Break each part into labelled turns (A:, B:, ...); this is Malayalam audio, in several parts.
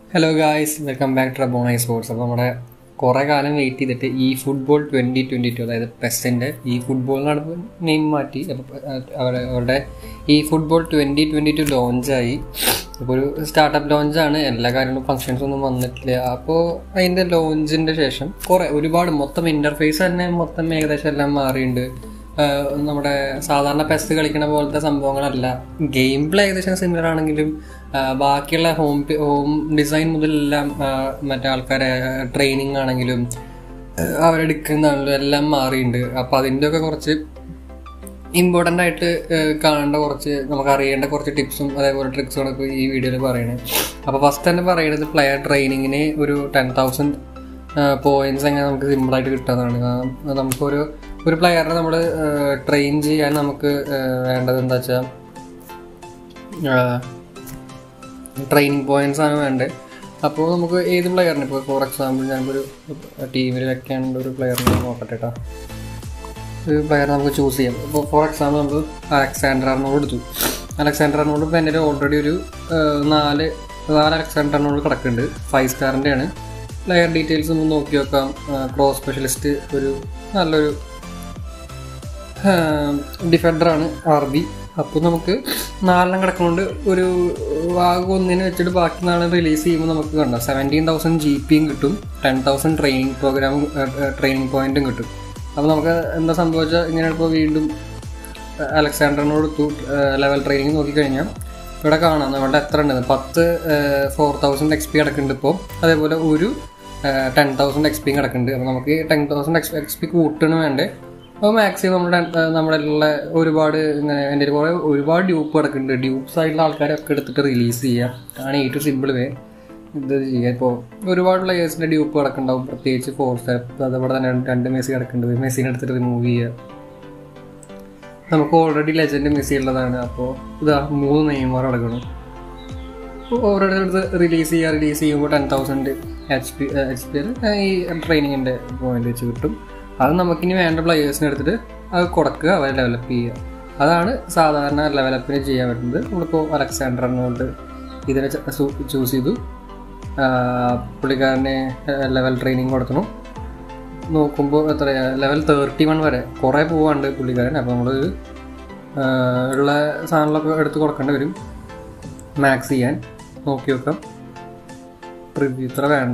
A: hello guys welcome back to ബോണൈ സ്പോർട്സ് അപ്പോൾ നമ്മുടെ കുറേ കാലം വെയിറ്റ് ചെയ്തിട്ട് ഈ ഫുട്ബോൾ ട്വൻറ്റി ട്വൻറ്റി ടു അതായത് പെസ്റ്റിൻ്റെ ഈ ഫുട്ബോൾ എന്നാണ് നെയിം മാറ്റി അപ്പോൾ അവരുടെ അവരുടെ ഈ ഫുട്ബോൾ ട്വൻറ്റി ട്വൻറ്റി ടു ലോഞ്ചായി ഇപ്പോൾ ഒരു സ്റ്റാർട്ടപ്പ് ലോഞ്ചാണ് എല്ലാ കാര്യങ്ങളും ഫങ്ഷൻസ് ഒന്നും വന്നിട്ടില്ല അപ്പോൾ അതിൻ്റെ ലോഞ്ചിൻ്റെ ശേഷം കുറേ ഒരുപാട് മൊത്തം ഇൻ്റർഫേസ് തന്നെ മൊത്തം ഏകദേശം എല്ലാം മാറിയിട്ടുണ്ട് ആഹ് നമ്മുടെ സാധാരണ പെസ്റ്റ് കളിക്കുന്ന പോലത്തെ സംഭവങ്ങളല്ല ഗെയിം പ്ലേ ഏകദേശം സിമിലർ ആണെങ്കിലും ആഹ് ബാക്കിയുള്ള ഹോം ഹോം ഡിസൈൻ മുതലെല്ലാം ആഹ് മറ്റേ ആൾക്കാരെ ട്രെയിനിങ് ആണെങ്കിലും ആഹ് അവരെടുക്കുന്നതാണെങ്കിലും എല്ലാം മാറിയിട്ടുണ്ട് അപ്പോൾ അതിൻ്റെ ഒക്കെ കുറച്ച് ഇമ്പോർട്ടൻ്റ് ആയിട്ട് ആഹ് കാണേണ്ട കുറച്ച് നമുക്ക് അറിയേണ്ട കുറച്ച് ടിപ്സും അതേപോലെ ട്രിക്സുകളും ഇപ്പോൾ ഈ വീഡിയോയിൽ പറയണത് അപ്പോൾ ഫസ്റ്റ് തന്നെ പറയുന്നത് പ്ലെയർ ട്രെയിനിങ്ങിന് ഒരു ടെൻ തൗസൻഡ് പോയിന്റ്സ് എങ്ങനെ നമുക്ക് സിമ്പിളായിട്ട് കിട്ടുന്നതാണ് ആ, നമുക്കൊരു ഒരു പ്ലെയറിനെ നമ്മൾ ട്രെയിൻ ചെയ്യാൻ നമുക്ക് ആ, വേണ്ടത് എന്താ വെച്ചാൽ ട്രെയിനിങ് പോയിന്റ്സ് ആണ് വേണ്ടത് അപ്പോൾ നമുക്ക് ഏത് പ്ലെയറിന് ഇപ്പോൾ ഫോർ എക്സാമ്പിൾ ഞാനിപ്പോൾ ഒരു ടീമിൽ വെക്കേണ്ട ഒരു പ്ലെയറിനെ നോക്കട്ടെ കേട്ടോ ഒരു പ്ലെയർ നമുക്ക് ചൂസ് ചെയ്യാം ഇപ്പോൾ ഫോർ എക്സാമ്പിൾ നമുക്ക് അലക്സാണ്ടർ അർണോട് എടുത്തു അലക്സാണ്ടർ അർണോട് ഇപ്പോൾ എൻ്റെ ഓൾറെഡി ഒരു ആ, നാല് നാല് അലക്സാണ്ടർ അർണോട് കിടക്കുന്നുണ്ട് ഫൈവ് സ്റ്റാറിൻ്റെ ആണ് പ്ലെയർ ഡീറ്റെയിൽസ് ഒന്ന് നോക്കി നോക്കാം ക്രോസ് സ്പെഷ്യലിസ്റ്റ് ഒരു നല്ലൊരു ഡിഫൻഡറാണ് ആർ ബി അപ്പോൾ നമുക്ക് നാലെണ്ണം കിടക്കുന്നുണ്ട് ഒരു ഭാഗം ഒന്നിന് വെച്ചിട്ട് ബാക്കി നാളെ റിലീസ് ചെയ്യുമ്പോൾ നമുക്ക് കണ്ടാം സെവൻറ്റീൻ തൗസൻഡ് ജി പിയും കിട്ടും ടെൻ തൗസൻഡ് ട്രെയിനിങ് പ്രോഗ്രാമും ട്രെയിനിങ് പോയിന്റും കിട്ടും അപ്പോൾ നമുക്ക് എന്താ സംഭവിച്ചാൽ ഇങ്ങനെ ഇപ്പോൾ വീണ്ടും അലക്സാണ്ടറിനോട് എടുത്തു ലെവൽ ട്രെയിനിങ് നോക്കിക്കഴിഞ്ഞാൽ ഇവിടെ കാണാം നമ്മുടെ എത്ര ഉണ്ട് പത്ത് ഫോർ തൗസൻഡ് എക്സ് പി കിടക്കുന്നുണ്ട് ഇപ്പോൾ അതേപോലെ ഒരു ടെൻ തൗസൻഡ് എക്സ് പിയും കിടക്കുന്നുണ്ട് അപ്പോൾ നമുക്ക് ten thousand X X P കൂട്ടണം വേണ്ടേ അപ്പോൾ മാക്സിമം നമ്മുടെ ഏഹ്, നമ്മുടെ ഉള്ള ഒരുപാട് ഇങ്ങനെ എൻ്റെ ഒരു കുറേ ഒരുപാട് ഡ്യൂപ്പ് കിടക്കുന്നുണ്ട് ഡ്യൂപ്സ് ആയിട്ടുള്ള ആൾക്കാരൊക്കെ എടുത്തിട്ട് റിലീസ് ചെയ്യാം ആണ് ഏറ്റവും സിമ്പിൾ വേ ഇത് ചെയ്യുക ഇപ്പോൾ ഒരുപാട് പ്ലേയേഴ്സിൻ്റെ ഡ്യൂപ്പ് കിടക്കുന്നുണ്ടാവും പ്രത്യേകിച്ച് ഫോർ സ്റ്റെപ്പ് അതേപോലെ തന്നെ രണ്ട് മെസ്സി കിടക്കുന്നുണ്ട് മെസ്സിനെ എടുത്തിട്ട് റിമൂവ് ചെയ്യുക നമുക്ക് ഓൾറെഡി ലെജൻഡ് മെസ്സി ഉള്ളതാണ് അപ്പോൾ ഇതാ മൂന്ന് നെയ്മർ അടക്കണം ഓരോരുത്തടുത്ത് റിലീസ് ചെയ്യുക റിലീസ് ചെയ്യുമ്പോൾ ten thousand H P H P ഈ ട്രെയിനിങ്ങിൻ്റെ പോയിന്റ് വെച്ച് കിട്ടും അത് നമുക്കിനി വേണ്ട പ്ലെയേഴ്സിനെ എടുത്തിട്ട് അത് കൊടുക്കുക അവരെ ഡെവലപ്പ് ചെയ്യുക അതാണ് സാധാരണ ലെവലപ്പിന് ചെയ്യാൻ പറ്റുന്നത് നമ്മളിപ്പോൾ അലക്സാണ്ടർ എന്നുകൊണ്ട് ഇതിനെ ചൂസ് ചെയ്തു ആ, പുള്ളിക്കാരന് ലെവൽ ട്രെയിനിങ് കൊടുക്കണം നോക്കുമ്പോൾ എത്രയാ ലെവൽ തേർട്ടി വൺ വരെ കുറേ പോവാണ്ട് പുള്ളിക്കാരൻ അപ്പോൾ നമ്മൾ ഉള്ള സാധനങ്ങളൊക്കെ എടുത്ത് കൊടുക്കേണ്ടി വരും മാക്സ് ചെയ്യാൻ നോക്കി വെക്കാം റിവ്യൂ ഇത്ര വേണ്ട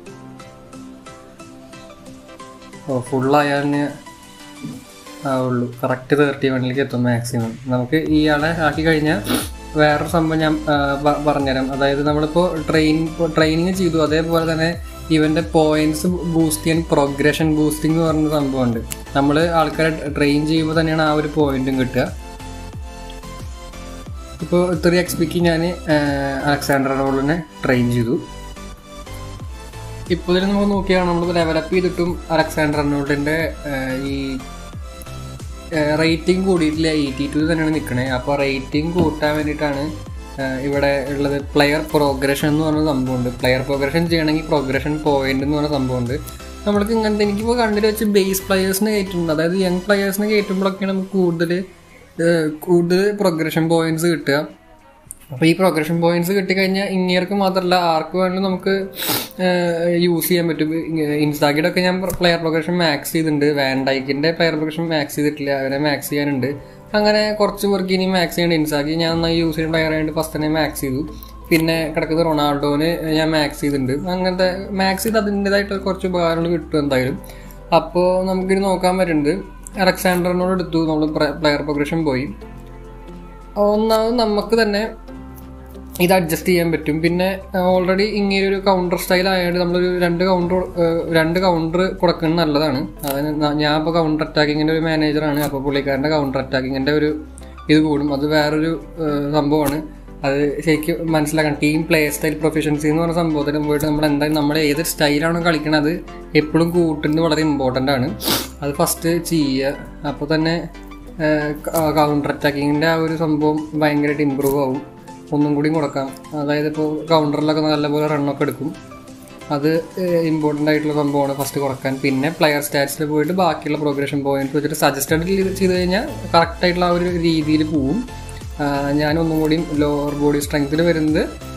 A: ഓ ഫുള്ളായാലിന് ആവുള്ളൂ കറക്റ്റ് തേർട്ടി വണ്ണിലേക്ക് എത്തും മാക്സിമം നമുക്ക് ഇയാളെ ആക്കി കഴിഞ്ഞാൽ വേറൊരു സംഭവം ഞാൻ ആ, പ- പറഞ്ഞുതരാം അതായത് നമ്മളിപ്പോൾ ട്രെയിൻ ട്രെയിനിങ് ചെയ്തു അതേപോലെ തന്നെ ഇവൻ്റെ പോയിന്റ്സ് ബൂസ്റ്റ് ചെയ്യാൻ പ്രോഗ്രഷൻ ബൂസ്റ്റിംഗ് എന്ന് പറഞ്ഞ സംഭവമുണ്ട് നമ്മൾ ആൾക്കാരെ ട്രെയിൻ ചെയ്യുമ്പോൾ തന്നെയാണ് ആ ഒരു പോയിന്റും കിട്ടുക ഇപ്പോൾ ത്രീ എക്സ് പിക്ക് ഞാൻ അലക്സാണ്ടർ റോളിനെ ട്രെയിൻ ചെയ്തു ഇപ്പോൾ ഇതിൽ നമുക്ക് നോക്കിയാൽ നമ്മൾ ഡെവലപ്പ് ചെയ്തിട്ടും അലക്സാണ്ടർ അർണോൾഡിൻ്റെ ഈ റേറ്റിംഗ് കൂടിയിട്ടില്ല എയ്റ്റി ടു തന്നെയാണ് നിൽക്കണേ അപ്പോൾ റേറ്റിംഗ് കൂട്ടാൻ വേണ്ടിയിട്ടാണ് ഏഹ്, ഇവിടെ ഉള്ളത് പ്ലെയർ പ്രോഗ്രഷൻ എന്ന് പറഞ്ഞ സംഭവമുണ്ട് പ്ലെയർ പ്രോഗ്രഷൻ ചെയ്യണമെങ്കിൽ പ്രോഗ്രഷൻ പോയിന്റ് എന്ന് പറഞ്ഞ സംഭവമുണ്ട് നമ്മൾക്ക് ഇങ്ങനത്തെ എനിക്കിപ്പോൾ കണ്ടിട്ട് വെച്ച് ബേസ് പ്ലെയേഴ്സിനെ കയറ്റുന്നുണ്ട് അതായത് യങ് പ്ലെയേഴ്സിനെ കയറ്റുമ്പോഴൊക്കെയാണ് നമുക്ക് കൂടുതൽ ഏഹ്, കൂടുതൽ പ്രോഗ്രഷൻ പോയിന്റ്സ് കിട്ടുക അപ്പോൾ ഈ പ്രോഗ്രഷൻ പോയിന്റ്സ് കിട്ടിക്കഴിഞ്ഞാൽ ഇങ്ങേർക്ക് മാത്രമല്ല ആർക്ക് വേണമെങ്കിലും നമുക്ക് യൂസ് ചെയ്യാൻ പറ്റും ഇൻസ്റ്റാഗിയുടെ ഒക്കെ ഞാൻ പ്ലെയർ പ്രോഗ്രഷൻ മാക്സ് ചെയ്തിട്ടുണ്ട് വാൻഡൈക്കിൻ്റെ പ്ലെയർ പ്രോഗ്രഷൻ മാക്സ് ചെയ്തിട്ടില്ല അവരെ മാക്സ് ചെയ്യാനുണ്ട് അങ്ങനെ കുറച്ച് പേർക്ക് ഇനി മാക്സ് ചെയ്യേണ്ട ഇൻസ്റ്റാഗി ഞാൻ നന്നായി യൂസ് ചെയ്യുന്ന പ്ലെയർ ആയതുകൊണ്ട് ഫസ്റ്റ് തന്നെ മാക്സ് ചെയ്തു പിന്നെ കിടക്കുന്നത് റൊണാൾഡോന് ഞാൻ മാക്സ് ചെയ്തിട്ടുണ്ട് അങ്ങനത്തെ മാക്സ് ചെയ്ത് അതിൻ്റെതായിട്ട് കുറച്ച് ഉപകാരങ്ങൾ കിട്ടും എന്തായാലും അപ്പോൾ നമുക്കിത് നോക്കാൻ പറ്റുന്നുണ്ട് അലക്സാണ്ടറിനോട് എടുത്തു നമ്മൾ പ്ലെയർ പ്രോഗ്രഷൻ പോയി ഒന്നാമത് നമുക്ക് തന്നെ ഇത് അഡ്ജസ്റ്റ് ചെയ്യാൻ പറ്റും പിന്നെ ഓൾറെഡി ഇങ്ങനെ ഒരു കൗണ്ടർ സ്റ്റൈൽ ആയതുകൊണ്ട് നമ്മളൊരു രണ്ട് കൗണ്ടർ രണ്ട് കൗണ്ടർ കൊടുക്കുന്നത് നല്ലതാണ് അതിന് ന- ഞാൻ ഇപ്പോൾ കൗണ്ടർ അറ്റാക്കിങ്ങിൻ്റെ ഒരു മാനേജറാണ് അപ്പോൾ പുള്ളിക്കാരൻ്റെ കൗണ്ടർ അറ്റാക്കിങ്ങിൻ്റെ ഒരു ഇത് കൂടും അത് വേറൊരു ഏഹ്, സംഭവമാണ് അത് ശരിക്കും മനസ്സിലാക്കണം ടീം പ്ലേ സ്റ്റൈൽ പ്രൊഫഷൻസി എന്ന് പറഞ്ഞ സംഭവത്തിൽ പോയിട്ട് നമ്മൾ എന്തായാലും നമ്മൾ ഏത് സ്റ്റൈലാണോ കളിക്കണത് എപ്പോഴും കൂട്ടുന്നത് വളരെ ഇമ്പോർട്ടൻ്റ് ആണ് അത് ഫസ്റ്റ് ചെയ്യുക അപ്പോൾ തന്നെ കൗണ്ടർ അറ്റാക്കിങ്ങിൻ്റെ ആ ഒരു സംഭവം ഭയങ്കരമായിട്ട് ഇമ്പ്രൂവ് ആവും ഒന്നും കൂടി കൊടുക്കാം അതായത് ഇപ്പോൾ കൗണ്ടറിലൊക്കെ നല്ലപോലെ റണ്ണൊക്കെ എടുക്കും അത് ഇമ്പോർട്ടൻ്റ് ആയിട്ടുള്ള സംഭവമാണ് ഫസ്റ്റ് കൊടുക്കാൻ പിന്നെ പ്ലെയർ സ്റ്റാറ്റ്സിൽ പോയിട്ട് ബാക്കിയുള്ള പ്രോഗ്രഷൻ പോയിന്റ് വെച്ചിട്ട് സജസ്റ്റഡ് ചെയ്ത് കഴിഞ്ഞാൽ കറക്റ്റ് ആയിട്ടുള്ള ആ ഒരു രീതിയിൽ പോവും ആ, ഞാൻ ഒന്നും കൂടി ലോവർ ബോഡി സ്ട്രെങ്ത്തിൽ വരുന്നത്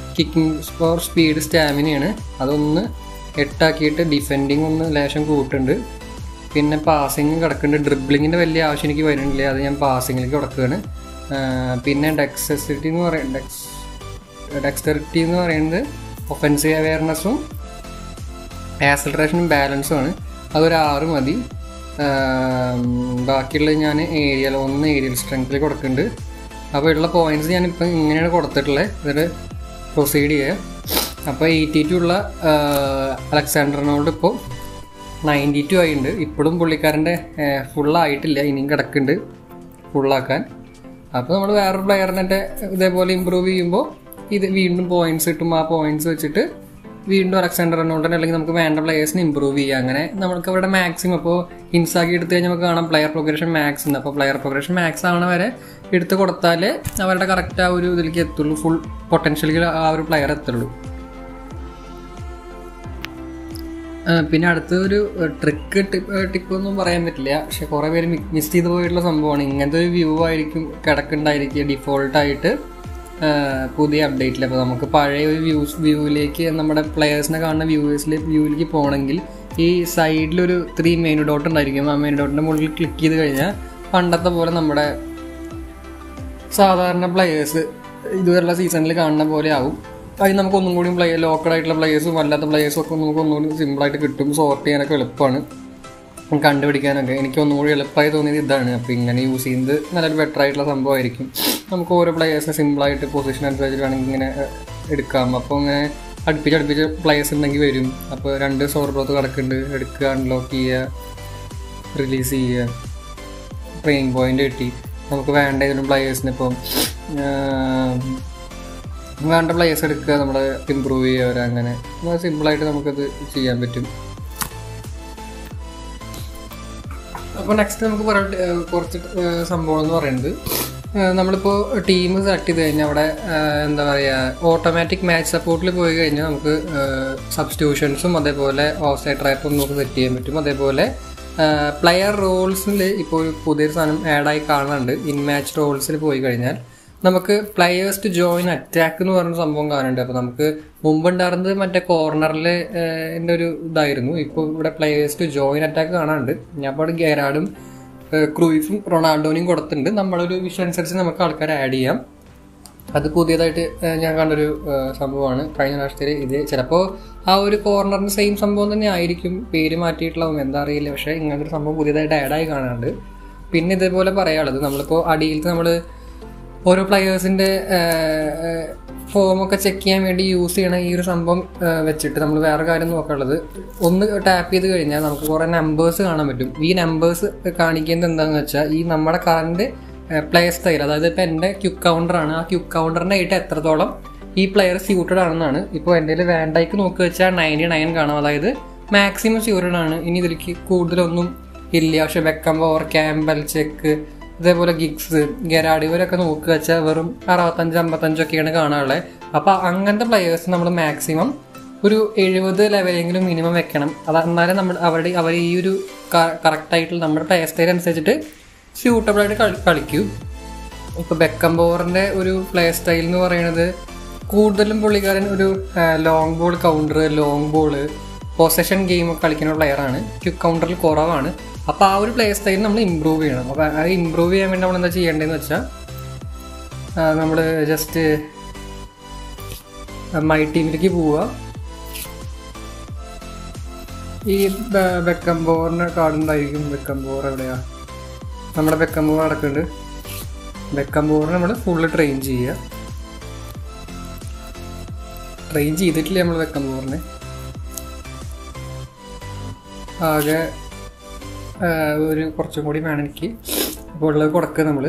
A: കിക്കിംഗ് ഫോർ സ്പീഡ് സ്റ്റാമിനയാണ് അതൊന്ന് എട്ടാക്കിയിട്ട് ഡിഫെൻഡിങ് ഒന്ന് ലേശം കൂട്ടുണ്ട് പിന്നെ പാസിങ് കിടക്കുന്നുണ്ട് ഡ്രിബ്ലിങ്ങിൻ്റെ വലിയ ആവശ്യം എനിക്ക് വരുന്നില്ല അത് ഞാൻ പാസിങ്ങിലേക്ക് കിടക്കുകയാണ് പിന്നെ ഡെക്സസിറ്റി എന്ന് പറയുന്നത് ഡെക്സ് ഡെക്സ്റ്ററിറ്റി എന്ന് പറയുന്നത് ഒഫൻസീവ് അവയർനെസ്സും ആസലറേഷനും ബാലൻസും ആണ് അതൊരു ആറ് മതി ബാക്കിയുള്ളത് ഞാൻ ഏരിയൽ ഒന്ന് ഏരിയൽ സ്ട്രെങ്ത്തിൽ കൊടുക്കുന്നുണ്ട് അപ്പോൾ ഉള്ള പോയിന്റ്സ് ഞാനിപ്പോൾ ഇങ്ങനെയാണ് കൊടുത്തിട്ടുള്ളത് എന്നിട്ട് പ്രൊസീഡ് ചെയ്യുക അപ്പോൾ എയ്റ്റി ടു ഉള്ള അലക്സാണ്ടറിനോട് ഇപ്പോൾ നയൻറ്റി ടു ആയിട്ടുണ്ട് ഇപ്പോഴും പുള്ളിക്കാരൻ്റെ ഫുള്ളായിട്ടില്ല ഇനിയും കിടക്കുന്നുണ്ട് ഫുള്ളാക്കാൻ അപ്പോൾ നമ്മൾ വേറൊരു പ്ലെയറിനെ ഇതേപോലെ ഇമ്പ്രൂവ് ചെയ്യുമ്പോൾ ഇത് വീണ്ടും പോയിന്റ്സ് കിട്ടും ആ പോയിന്റ്സ് വെച്ചിട്ട് വീണ്ടും അലക്സാണ്ടർ റൊണാൾഡോനെ അല്ലെങ്കിൽ നമുക്ക് വേണ്ട പ്ലെയേഴ്സിനെ ഇമ്പ്രൂവ് ചെയ്യുക അങ്ങനെ നമുക്ക് അവരുടെ മാക്സിമം ഇപ്പോൾ ഇൻസാക്കി എടുത്തു കഴിഞ്ഞാൽ നമുക്ക് കാണാം പ്ലെയർ പ്രോഗ്രഷൻ മാക്സ് ഉണ്ട് അപ്പോൾ പ്ലെയർ പ്രോഗ്രഷൻ മാക്സ് ആവണ വരെ എടുത്ത് കൊടുത്താൽ അവരുടെ കറക്റ്റ് ആ ഒരു ഇതിലേക്ക് എത്തുള്ളൂ ഫുൾ പൊട്ടൻഷ്യലിൽ ആ ഒരു പ്ലെയർ എത്തുള്ളൂ പിന്നെ അടുത്ത ഒരു ട്രിക്ക് ടിപ്പ് ഒന്നും പറയാൻ പറ്റില്ല പക്ഷെ കുറേ പേര് മിസ് ചെയ്ത് പോയിട്ടുള്ള സംഭവമാണ് ഇങ്ങനത്തെ ഒരു വ്യൂ ആയിരിക്കും കിടക്കുന്നുണ്ടായിരിക്കുക ഡിഫോൾട്ടായിട്ട് പുതിയ അപ്ഡേറ്റിൽ അപ്പോൾ നമുക്ക് പഴയ ഒരു വ്യൂസ് വ്യൂവിലേക്ക് നമ്മുടെ പ്ലെയേഴ്സിനെ കാണുന്ന വ്യൂവേഴ്സിൽ വ്യൂവിലേക്ക് പോകണമെങ്കിൽ ഈ സൈഡിലൊരു ത്രീ മെയിൻ ഡോട്ട് ഉണ്ടായിരിക്കും ആ മെയിൻ ഡോട്ടിൻ്റെ മുകളിൽ ക്ലിക്ക് ചെയ്ത് കഴിഞ്ഞാൽ പണ്ടത്തെ പോലെ നമ്മുടെ സാധാരണ പ്ലെയേഴ്സ് ഇതുവരെയുള്ള സീസണിൽ കാണുന്ന പോലെ ആവും അതിന് നമുക്ക് ഒന്നും കൂടി പ്ലേ ലോക്കൽ ആയിട്ടുള്ള പ്ലേയേഴ്സും അല്ലാത്ത പ്ലേയേഴ്സും ഒക്കെ നമുക്ക് ഒന്നുകൂടി സിമ്പിളായിട്ട് കിട്ടും സോർട്ട് ചെയ്യാനൊക്കെ എളുപ്പമാണ് കണ്ടുപിടിക്കാനൊക്കെ എനിക്ക് ഒന്നും കൂടി എളുപ്പമായി തോന്നിയത് ഇതാണ് അപ്പോൾ ഇങ്ങനെ യൂസ് ചെയ്യുന്നത് നല്ലൊരു ബെറ്റർ ആയിട്ടുള്ള സംഭവമായിരിക്കും നമുക്ക് ഓരോ പ്ലേയേഴ്സിനെ സിമ്പിളായിട്ട് പൊസിഷൻ അനുസരിച്ചിട്ട് വേണമെങ്കിൽ ഇങ്ങനെ എടുക്കാം അപ്പോൾ ഇങ്ങനെ അടുപ്പിച്ച് അടുപ്പിച്ച് പ്ലേയേഴ്സ് ഉണ്ടെങ്കിൽ വരും അപ്പോൾ രണ്ട് സോർ ബ്രോത്ത് കിടക്കുന്നുണ്ട് എടുക്കുക അൺലോക്ക് ചെയ്യുക റിലീസ് ചെയ്യുക ട്രെയിനിങ് പോയിന്റ് കിട്ടി നമുക്ക് വേണ്ട ഏതെങ്കിലും പ്ലേയേഴ്സിന് ഇപ്പം വേണ്ട പ്ലേയേഴ്സ് എടുക്കുക നമ്മൾ ഇമ്പ്രൂവ് ചെയ്യുക അങ്ങനെ സിമ്പിളായിട്ട് നമുക്കത് ചെയ്യാൻ പറ്റും അപ്പോൾ നെക്സ്റ്റ് നമുക്ക് പറയ കുറച്ച് സംഭവം എന്ന് പറയുന്നത് നമ്മളിപ്പോൾ ടീം സെലക്ട് ചെയ്ത് കഴിഞ്ഞാൽ അവിടെ എന്താ പറയുക ഓട്ടോമാറ്റിക് മാച്ച് സപ്പോർട്ടിൽ പോയി കഴിഞ്ഞാൽ നമുക്ക് സബ്സ്റ്റിറ്റ്യൂഷൻസും അതേപോലെ ഓഫ് സൈഡ് ട്രാപ്പും നമുക്ക് സെറ്റ് ചെയ്യാൻ പറ്റും അതേപോലെ പ്ലെയർ റോൾസിൽ ഇപ്പോൾ ഒരു പുതിയൊരു സാധനം ആഡായി കാണുന്നുണ്ട് ഇൻ മാച്ച് റോൾസിൽ പോയി കഴിഞ്ഞാൽ നമുക്ക് പ്ലെയേഴ്സ് ടു ജോയിൻ അറ്റാക്ക് എന്ന് പറഞ്ഞ സംഭവം കാണുന്നുണ്ട് അപ്പോൾ നമുക്ക് മുമ്പ് ഉണ്ടായിരുന്നത് മറ്റേ കോർണറിൽ എൻ്റെ ഒരു ഇതായിരുന്നു ഇപ്പോൾ ഇവിടെ പ്ലെയേഴ്സ് ടു ജോയിൻ അറ്റാക്ക് കാണാനുണ്ട് ഞാൻ അപ്പോൾ ഗെറാഡും ക്രൂയിഫും റൊണാൾഡോനെയും കൊടുത്തിട്ടുണ്ട് നമ്മളൊരു വിഷയം അനുസരിച്ച് നമുക്ക് ആൾക്കാരെ ആഡ് ചെയ്യാം അത് പുതിയതായിട്ട് ഞാൻ കണ്ടൊരു സംഭവമാണ് കഴിഞ്ഞ പ്രാവശ്യത്തിൽ ഇത് ചിലപ്പോൾ ആ ഒരു കോർണറിന് സെയിം സംഭവം തന്നെ ആയിരിക്കും പേര് മാറ്റിയിട്ടുള്ളതും എന്താ അറിയില്ല പക്ഷേ ഇങ്ങനത്തെ ഒരു സംഭവം പുതിയതായിട്ട് ആഡായി കാണാനുണ്ട് പിന്നെ ഇതേപോലെ പറയാനുള്ളത് നമ്മളിപ്പോൾ അടിയിലത്തെ നമ്മൾ ഓരോ പ്ലെയേഴ്സിൻ്റെ ഫോമൊക്കെ ചെക്ക് ചെയ്യാൻ വേണ്ടി യൂസ് ചെയ്യണ ഈ ഒരു സംഭവം വെച്ചിട്ട് നമ്മൾ വേറെ കാര്യം നോക്കാനുള്ളത് ഒന്ന് ടാപ്പ് ചെയ്ത് കഴിഞ്ഞാൽ നമുക്ക് കുറേ നമ്പേഴ്സ് കാണാൻ പറ്റും ഈ നമ്പേഴ്സ് കാണിക്കുന്നത് എന്താണെന്ന് വെച്ചാൽ ഈ നമ്മുടെ കറണ്ട് പ്ലേ സ്റ്റൈൽ അതായത് ഇപ്പോൾ എൻ്റെ ക്യുക്ക് കൗണ്ടറാണ് ആ ക്യുക്ക് കൗണ്ടറിൻ്റെ ആയിട്ട് എത്രത്തോളം ഈ പ്ലെയർ സ്യൂട്ടഡ് ആണെന്നാണ് ഇപ്പോൾ എൻ്റെ വേണ്ടയ്ക്ക് നോക്കി വെച്ചാൽ നയൻറ്റി നയൻ കാണാം അതായത് മാക്സിമം സ്യൂട്ടഡ് ആണ് ഇനി ഇതിലേക്ക് കൂടുതലൊന്നും ഇല്ല പക്ഷെ വെക്കം പവർ ക്യാമ്പൽ ചെക്ക് ഇതേപോലെ ഗിഗ്സ് ഗെരാഡ് ഇവരൊക്കെ നോക്കുക വെച്ചാൽ വെറും അറുപത്തഞ്ച് അമ്പത്തഞ്ചൊക്കെയാണ് കാണാനുള്ളത് അപ്പോൾ അങ്ങനത്തെ പ്ലെയേഴ്സ് നമ്മൾ മാക്സിമം ഒരു എഴുപത് ലെവലെങ്കിലും മിനിമം വെക്കണം അത് എന്നാലേ നമ്മൾ അവരുടെ അവർ ഈ ഒരു കറക്റ്റായിട്ടുള്ള നമ്മുടെ പ്ലേ സ്റ്റൈൽ അനുസരിച്ചിട്ട് സ്യൂട്ടബിളായിട്ട് കളി കളിക്കൂ ഇപ്പോൾ ബെക്കം ബോറിൻ്റെ ഒരു പ്ലേ സ്റ്റൈൽ എന്ന് പറയുന്നത് കൂടുതലും പുള്ളിക്കാരൻ ഒരു long ball counter long ball possession game ഒക്കെ കളിക്കുന്ന പ്ലെയറാണ് ക്യുക്ക് കൗണ്ടറിൽ കുറവാണ് അപ്പോൾ ആ ഒരു പ്ലേ സ്റ്റൈൽ നമ്മൾ ഇമ്പ്രൂവ് ചെയ്യണം അപ്പോൾ അത് ഇമ്പ്രൂവ് ചെയ്യാൻ വേണ്ടി നമ്മൾ എന്താ ചെയ്യേണ്ടതെന്ന് വെച്ചാൽ നമ്മൾ ജസ്റ്റ് മൈ ടീമിലേക്ക് പോവുക ഈ ബെക്കംബോറിൻ്റെ കാർഡ് ഉണ്ടായിരിക്കും ബെക്കംബോർ എവിടെയാ നമ്മുടെ ബെക്കംബോർ അടക്കുന്നുണ്ട് ബെക്കംബോറിനെ നമ്മൾ ഫുള്ള് ട്രെയിൻ ചെയ്യുക ട്രെയിൻ ചെയ്തിട്ടില്ല നമ്മൾ ബെക്കംബോറിനെ ആകെ ഒരു കുറച്ചും കൂടി വേണം എനിക്ക് അപ്പോൾ ഉള്ളത് കൊടുക്കുക നമ്മൾ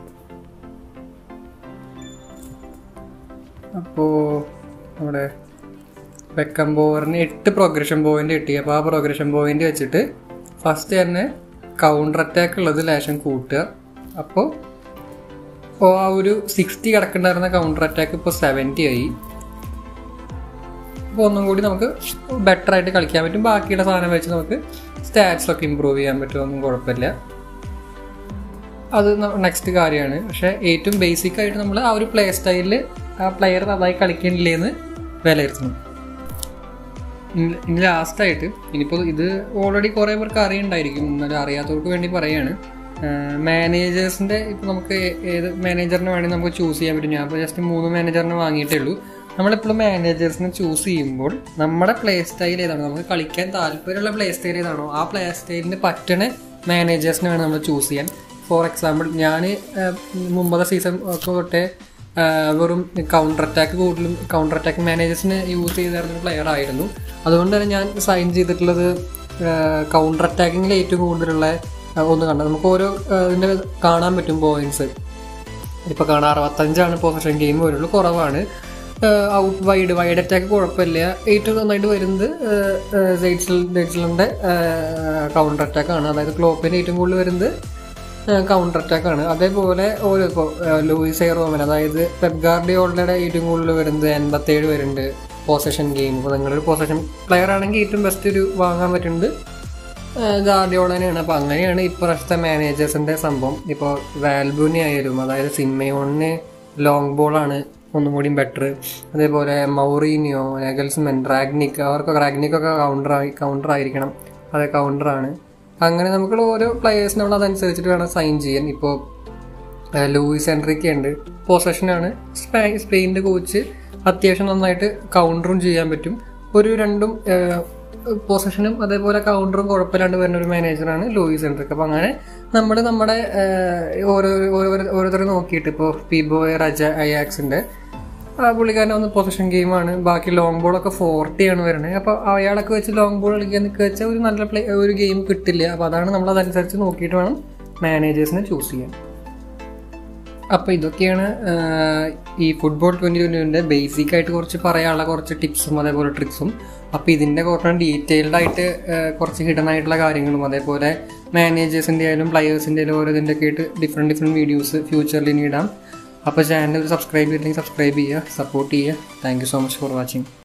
A: അപ്പോൾ നമ്മുടെ ബെക്കംബോറിന് എട്ട് പ്രോഗ്രഷൻ പോയിന്റ് കിട്ടി അപ്പോൾ ആ പ്രോഗ്രഷൻ പോയിന്റ് വെച്ചിട്ട് ഫസ്റ്റ് തന്നെ കൗണ്ടർ അറ്റാക്ക് ഉള്ളത് ലേശം കൂട്ടുക അപ്പോൾ ഇപ്പോൾ ആ ഒരു സിക്സ്റ്റി കിടക്കുന്നുണ്ടായിരുന്ന കൗണ്ടർ അറ്റാക്ക് ഇപ്പോൾ സെവൻറ്റി ആയി അപ്പോൾ ഒന്നും കൂടി നമുക്ക് ബെറ്റർ ആയിട്ട് കളിക്കാൻ പറ്റും ബാക്കിയുള്ള സാധനം വെച്ച് നമുക്ക് സ്റ്റാറ്റ്സ് ഒക്കെ ഇമ്പ്രൂവ് ചെയ്യാൻ പറ്റുമൊന്നും കുഴപ്പമില്ല അത് നെക്സ്റ്റ് കാര്യമാണ് പക്ഷേ ഏറ്റവും ബേസിക് ആയിട്ട് നമ്മൾ ആ ഒരു പ്ലേ സ്റ്റൈലിൽ ആ പ്ലെയർ നന്നായി കളിക്കണില്ലേന്ന് വിലയിരുത്തണം ഇനി- ഇനി ലാസ്റ്റായിട്ട് ഇനിയിപ്പോൾ ഇത് ഓൾറെഡി കുറേ പേർക്ക് അറിയണ്ടായിരിക്കും എന്നാലും അറിയാത്തവർക്ക് വേണ്ടി പറയാണ് മാനേജേഴ്സിൻ്റെ ഇപ്പോൾ നമുക്ക് ഏ- ഏത് മാനേജറിനെ വേണമെങ്കിൽ നമുക്ക് ചൂസ് ചെയ്യാൻ പറ്റും ഞാൻ ഇപ്പോൾ ജസ്റ്റ് മൂന്ന് മാനേജറിനെ വാങ്ങിയിട്ടേ ഉള്ളൂ നമ്മളെപ്പോഴും മാനേജേഴ്സിനെ ചൂസ് ചെയ്യുമ്പോൾ നമ്മുടെ പ്ലേ സ്റ്റൈൽ ഏതാണോ നമുക്ക് കളിക്കാൻ താല്പര്യമുള്ള പ്ലേ സ്റ്റൈൽ ഏതാണോ ആ പ്ലേ സ്റ്റൈലിന് പറ്റണ മാനേജേഴ്സിനെ വേണം നമ്മൾ ചൂസ് ചെയ്യാൻ ഫോർ എക്സാമ്പിൾ ഞാൻ മുമ്പത്തെ സീസൺ ഒക്കെ തൊട്ടേ ആഹ് വെറും കൗണ്ടർ അറ്റാക്ക് കൂടുതലും കൗണ്ടർ അറ്റാക്ക് മാനേജേഴ്സിന് യൂസ് ചെയ്തിരുന്ന ഒരു പ്ലെയർ ആയിരുന്നു അതുകൊണ്ട് തന്നെ ഞാൻ സൈൻ ചെയ്തിട്ടുള്ളത് കൗണ്ടർ അറ്റാക്കിങ്ങിൽ ഏറ്റവും കൂടുതലുള്ള ആഹ് ഒന്ന് കണ്ടത് നമുക്ക് ഓരോ ആഹ് ഇതിൻ്റെ കാണാൻ പറ്റും പോയിന്റ്സ് ഇപ്പോൾ കാണാൻ അറുപത്തഞ്ചാണ് പൊസിഷൻ ഗെയിം വരുള്ളൂ കുറവാണ് ഔട്ട് വൈഡ് വൈഡ് അറ്റാക്ക് കുഴപ്പമില്ല ഏറ്റവും നന്നായിട്ട് വരുന്നത് ജെയ്റ്റ്സിൽ ജെയ്റ്റ്സിലിൻ്റെ കൗണ്ടർ അറ്റാക്ക് ആണ് അതായത് ക്ലോപ്പിന് ഏറ്റവും കൂടുതൽ വരുന്നത് കൗണ്ടർ അറ്റാക്ക് ആണ് അതേപോലെ ഓരോ ഇപ്പോൾ ലൂയിസ് റോമൻ അതായത് പെപ് ഗാർഡിയോളുടെ ഏറ്റവും കൂടുതൽ വരുന്നത് എൺപത്തേഴ് വരുന്നുണ്ട് പൊസഷൻ ഗെയിം ഇപ്പോൾ നിങ്ങളൊരു പൊസഷൻ പ്ലെയർ ആണെങ്കിൽ ഏറ്റവും ബെസ്റ്റ് ഒരു വാങ്ങാൻ പറ്റുന്നത് ഗാർഡിയോള തന്നെയാണ് അപ്പോൾ അങ്ങനെയാണ് ഇപ്രാവശ്യത്തെ മാനേജേഴ്സിൻ്റെ സംഭവം ഇപ്പോൾ വാൽബുനി ആയാലും അതായത് സിമ്മയോണിന് ലോങ് ബോളാണ് ഒന്നും കൂടി ബെറ്റർ അതേപോലെ മൗറീനിയോ നെഗൽസ്മെൻ റാഗ്നിക് അവർക്കൊക്കെ റാഗ്നിക്കൊക്കെ കൗണ്ടർ ആയി കൗണ്ടർ ആയിരിക്കണം അതെ കൗണ്ടറാണ് അങ്ങനെ നമുക്ക് ഓരോ പ്ലെയേഴ്സിനെ നമ്മൾ അതനുസരിച്ചിട്ട് വേണം സൈൻ ചെയ്യാൻ ഇപ്പോൾ ലൂയിസ് എൻട്രിക്ക ഉണ്ട് പൊസഷനാണ് സ്പെയിൻ്റെ കോച്ച് അത്യാവശ്യം നന്നായിട്ട് കൗണ്ടറും ചെയ്യാൻ പറ്റും ഒരു രണ്ടും പൊസഷനും അതേപോലെ കൗണ്ടറും കുഴപ്പമില്ലാണ്ട് വരുന്ന ഒരു മാനേജറാണ് ലൂയിസ് എൻട്രിക്ക് അപ്പോൾ അങ്ങനെ നമ്മൾ നമ്മുടെ ഏഹ്, ഓരോ ഓരോ- ഓരോരുത്തരെ നോക്കിയിട്ട് ഇപ്പോൾ പിബോയ് റജ അയാക്സിൻ്റെ പുള്ളിക്കാരൻ ഒന്ന് പൊസിഷൻ ഗെയിമാണ് ബാക്കി ലോങ് ബോളൊക്കെ ഫോർട്ടി ആണ് വരുന്നത് അപ്പോൾ അയാളൊക്കെ വെച്ച് ലോങ് ബോൾ കളിക്കാൻ നിൽക്കുക വെച്ചാൽ ഒരു നല്ല പ്ലേ ഒരു ഗെയിം കിട്ടില്ല അപ്പോൾ അതാണ് നമ്മൾ അതനുസരിച്ച് നോക്കിയിട്ട് വേണം മാനേജേഴ്സിനെ ചൂസ് ചെയ്യാൻ അപ്പോൾ ഇതൊക്കെയാണ് ആഹ്, ഈ ഫുട്ബോൾ ട്വൻറ്റി ട്വൻറ്റിൻ്റെ ബേസിക് ആയിട്ട് കുറച്ച് പറയാനുള്ള കുറച്ച് ടിപ്സും അതേപോലെ ട്രിക്സും അപ്പോൾ ഇതിൻ്റെ കുറച്ച് ഡീറ്റെയിൽഡ് ആയിട്ട് ആഹ്, കുറച്ച് ഹിഡൻ ആയിട്ടുള്ള കാര്യങ്ങളും അതേപോലെ മാനേജേഴ്സിൻ്റെ ആയാലും പ്ലെയേഴ്സിൻ്റെ ആയാലും ഓരോ ഇതിൻ്റെ ഒക്കെ ആയിട്ട് ഡിഫറെൻറ്റ് ഡിഫറെൻറ്റ് വീഡിയോസ് ഫ്യൂച്ചറിൽ ഇനി ഇടാം അപ്പോൾ ചാനൽ സബ്സ്ക്രൈബ് ചെയ്തില്ലെങ്കിൽ സബ്സ്ക്രൈബ് ചെയ്യുക സപ്പോർട്ട് ചെയ്യുക thank you so much for watching